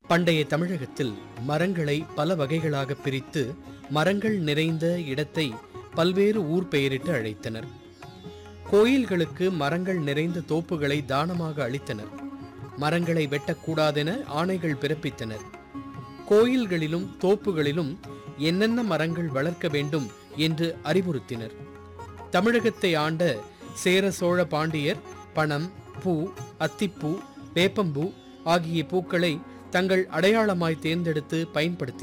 பண்டைய தமிழகத்தில் மரங்களை பல வகைகளாக பிரித்து மரங்கள் நிறைந்த இடத்தை பல்வேறு ஊர் பெயரிட்டு அழைத்தனர் கோயில்களுக்கு மரங்கள் நிறைந்த தோப்புகளை தானமாக அளித்தனர் மரங்களை வெட்டக்கூடாதென ஆணைகள் பிறப்பித்தனர் கோயில்களிலும் தோப்புகளிலும் என்னென்ன மரங்கள் வளர்க்க வேண்டும் என்று அறிவுறுத்தினர் தமிழகத்தை ஆண்ட சேர சோழ பாண்டியர் பணம் பூ அத்திப்பூ வேப்பம்பூ ஆகிய பூக்களை தங்கள் அடையாளமாய் தேர்ந்தெடுத்து பயன்படுத்தினர்